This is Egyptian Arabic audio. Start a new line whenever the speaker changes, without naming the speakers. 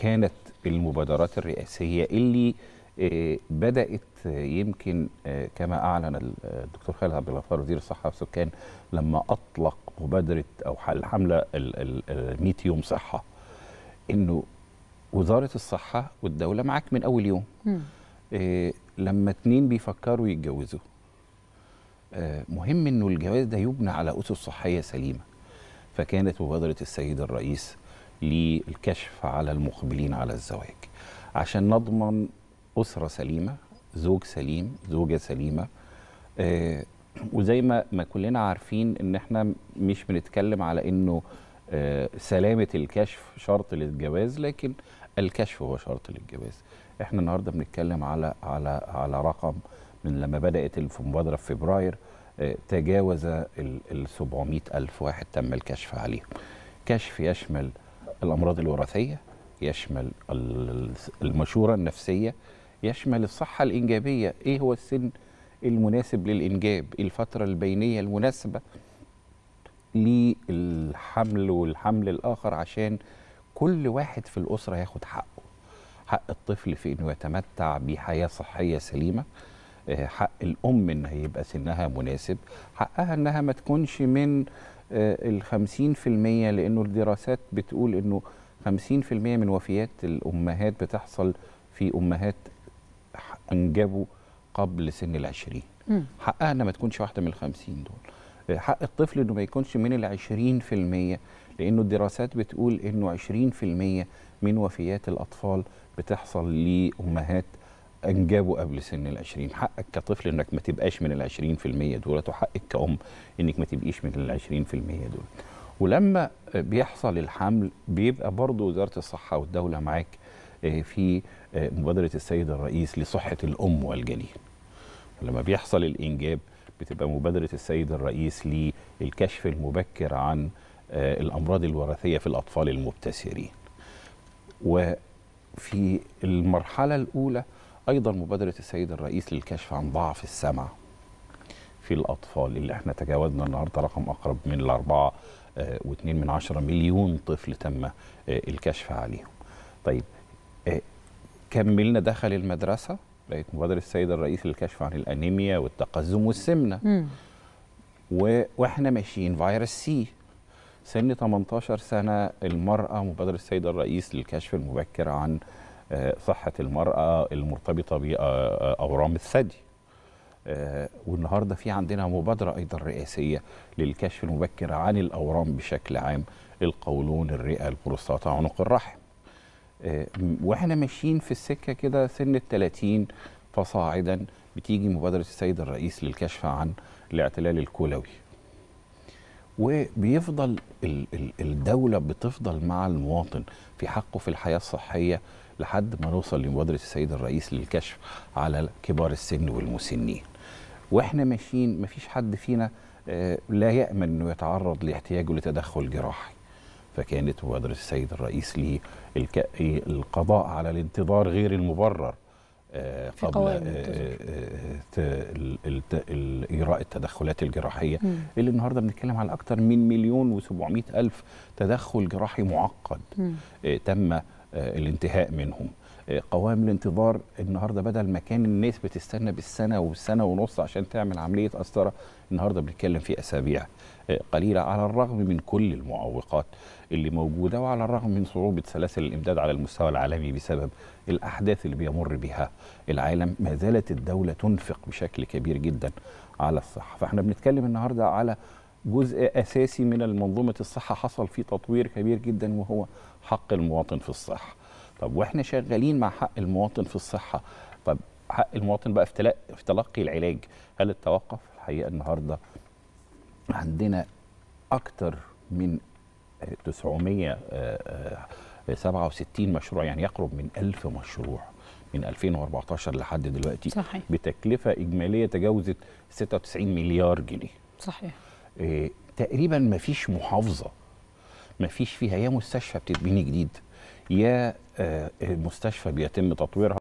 كانت المبادرات الرئاسيه اللي آه، بدات آه، يمكن آه، كما اعلن ال- الدكتور خالد عبد الغفار وزير الصحه والسكان لما اطلق مبادره او الحمله ال- ال- ال 100 يوم صحه انه وزاره الصحه والدوله معاك من اول يوم
مم.
إيه لما اتنين بيفكروا يتجوزوا آه، مهم انه الجواز ده يبنى على اسس صحيه سليمه فكانت مبادره السيد الرئيس للكشف على المقبلين على الزواج عشان نضمن اسره سليمه زوج سليم زوجه سليمه آه، وزي ما ما كلنا عارفين ان احنا مش بنتكلم على انه آه، سلامه الكشف شرط للجواز لكن الكشف هو شرط للجواز احنا النهارده بنتكلم على على على رقم من لما بدات المبادره في فبراير آه، تجاوز ال 700 الف واحد تم الكشف عليهم كشف يشمل الامراض الوراثيه يشمل ال- المشوره النفسيه يشمل الصحه الانجابيه ايه هو السن المناسب للانجاب إيه الفتره البينيه المناسبه للحمل والحمل الاخر عشان كل واحد في الاسره ياخد حقه حق الطفل في انه يتمتع بحياه صحيه سليمه آه، حق الام ان هيبقى سنها مناسب حقها انها ما تكونش من الخمسين في المية لانه الدراسات بتقول انه خمسين في المية من وفيات الامهات بتحصل في امهات ح- انجبوا قبل سن العشرين
مم.
حقها انها ما تكونش واحده من الخمسين دول آه، حق الطفل انه ما يكونش من العشرين في المية لانه الدراسات بتقول انه عشرين في المية من وفيات الاطفال بتحصل لامهات انجبوا قبل سن العشرين حقك كطفل انك ما تبقاش من العشرين في المية دولت وحقك كأم انك ما تبقيش من العشرين في المية دول ولما آه، بيحصل الحمل بيبقى برضو وزارة الصحة والدولة معاك آه، في آه، مبادرة السيد الرئيس لصحة الأم والجنين لما بيحصل الإنجاب بتبقى مبادرة السيد الرئيس للكشف المبكر عن آه، الأمراض الوراثية في الأطفال المبتسرين وفي المرحلة الأولى أيضا مبادرة السيد الرئيس للكشف عن ضعف السمع في الأطفال اللي احنا تجاوزنا النهاردة رقم أقرب من الأربعة آه، واتنين من عشرة مليون طفل تم آه، الكشف عليهم طيب آه، كملنا دخل المدرسة بقت مبادرة السيد الرئيس للكشف عن الأنيميا والتقزم والسمنة
مم.
و... واحنا ماشيين فيروس سي سن 18 سنه المراه مبادره السيد الرئيس للكشف المبكر عن آه، صحه المراه المرتبطه باورام الثدي آه، والنهارده في عندنا مبادره ايضا رئاسيه للكشف المبكر عن الاورام بشكل عام القولون الرئه البروستاتا عنق الرحم آه، م- واحنا ماشيين في السكه كده سن ال 30 فصاعدا بتيجي مبادره السيد الرئيس للكشف عن الاعتلال الكلوي وبيفضل ال- ال- الدوله بتفضل مع المواطن في حقه في الحياه الصحيه لحد ما نوصل لمبادره السيد الرئيس للكشف على كبار السن والمسنين واحنا ماشيين مفيش حد فينا آه، لا يامن انه يتعرض لاحتياجه لتدخل جراحي فكانت مبادره السيد الرئيس للقضاء على الانتظار غير المبرر آه،
في
قبل
قوائم
آه،
الانتظار.
آه، ت- ال- الت- ال- اجراء التدخلات الجراحيه
مم.
اللي النهارده بنتكلم على اكثر من مليون و700 الف تدخل جراحي معقد
مم.
آه، تم آه، الانتهاء منهم آه، قوائم الانتظار النهارده بدل ما كان الناس بتستنى بالسنه والسنه ونص عشان تعمل عمليه قسطره النهارده بنتكلم في اسابيع آه، قليله على الرغم من كل المعوقات اللي موجوده وعلى الرغم من صعوبه سلاسل الامداد على المستوى العالمي بسبب الاحداث اللي بيمر بها العالم ما زالت الدوله تنفق بشكل كبير جدا على الصحه فاحنا بنتكلم النهارده على جزء اساسي من منظومه الصحه حصل فيه تطوير كبير جدا وهو حق المواطن في الصحه طب واحنا شغالين مع حق المواطن في الصحه طب حق المواطن بقى في تلا- في تلقي العلاج هل التوقف الحقيقه النهارده عندنا اكتر من آه، 967 مشروع يعني يقرب من 1000 مشروع من 2014 لحد دلوقتي
صحيح
بتكلفه اجماليه تجاوزت 96 مليار جنيه
صحيح
إيه تقريبا ما فيش محافظه ما فيش فيها يا مستشفى بتتبني جديد يا آه، مستشفى بيتم تطويرها